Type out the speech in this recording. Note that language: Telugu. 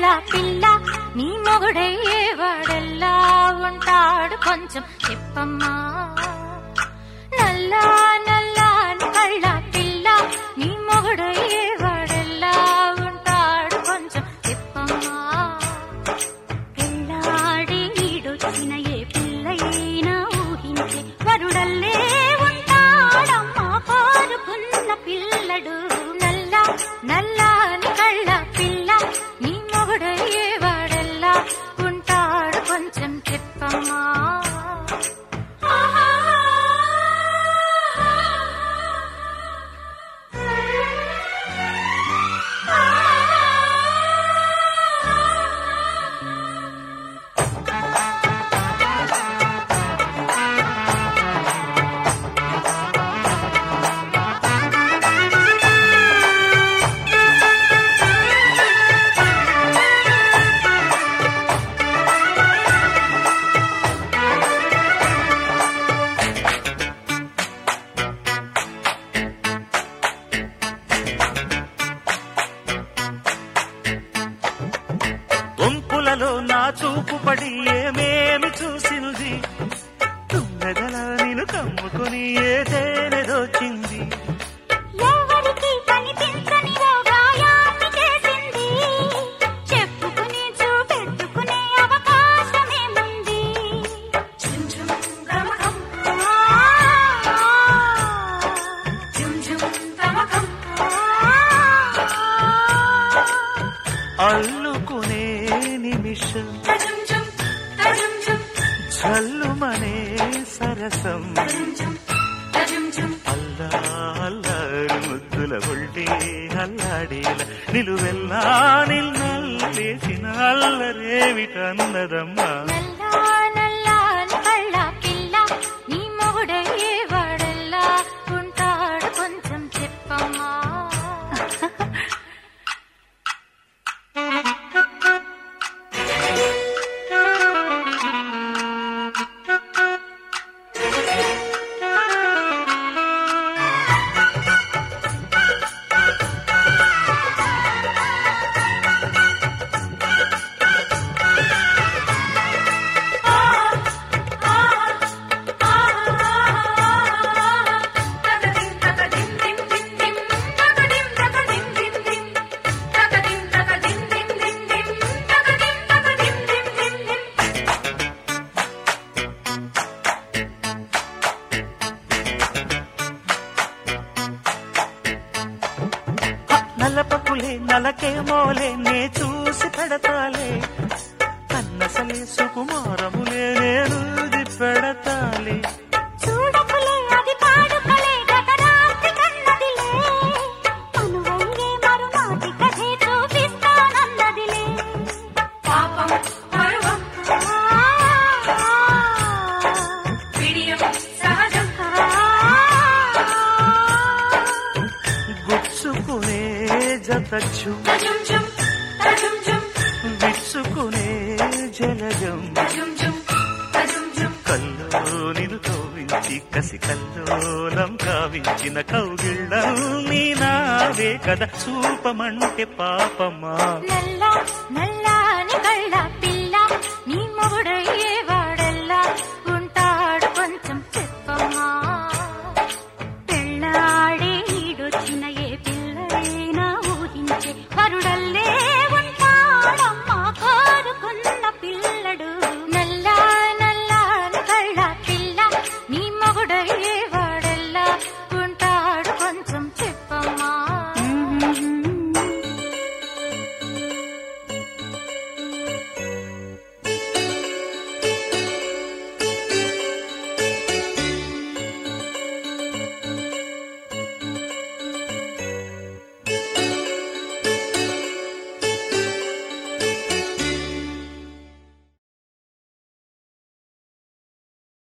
పిల్ల నీ మొగుడయ్యే వాడెల్లా ఉంటాడు కొంచెం చెప్పమ్మా నల్లా నల్లా కళ్ళ పిల్ల నీ మొగుడయ్యే వాడెల్లా ఉంటాడు కొంచెం చెప్పమ్మా పెళ్ళాడి ఈడొచ్చిన ఏ పిల్లైనా ఊహించే వరుడల్లే ఉంటాడమ్మా కోరుకున్న పిల్లడు నల్ల నల్లాని కళ్ళ పిల్ల నీ మొగుడయ్యే వాడల్లా ఉంటాడు కొంచెం చెప్పమ్మా వంపులలో నా చూపు పడి ఏమేమి చూసింది తుమ్మెదల నేను కమ్ముకుని ఏదేనే దోచింది ఎవరికి కనిపించని ఓ గాయాన్ని చేసింది చెప్పుకుని చూపెట్టుకునే అవకాశమేముంది అల్లుకునే నిమిషం చల్లుమనే సరసం అల్లా అల్లారు ముద్దుల ఒళ్ళే అల్లాడేల నిలువెల్లా నిన్నల్లేసిన అల్లరేమిటన్నదమ్మా నల్లా నల్లాని కళ్ళ పిల్ల నీ మొగుడయ్యే వాడల్లా ఉంటాడు కొంచెం చెప్పమ్మా నలపకులే నలకే మోలే నే చూసి పెడతాలే కన్నసలే సుకుమారములే నేను పెడతాలే చూడకులే అది పాడుకలే గత రాత్రి కన్నదిలే అనువయ్యే మరునాటి కథే చూపిస్తానన్నదిలే పాపం పరువం విడియం సహజం గుచ్చుకునే జతచ్చు విచ్చుకునే జలజం కల్లో నిన్ను కవ్వించి కసి కల్లోలం కావించిన కౌగిళ్ళం నీ నావే కదా చూపమంటే పాపమా నల్ల నల్ల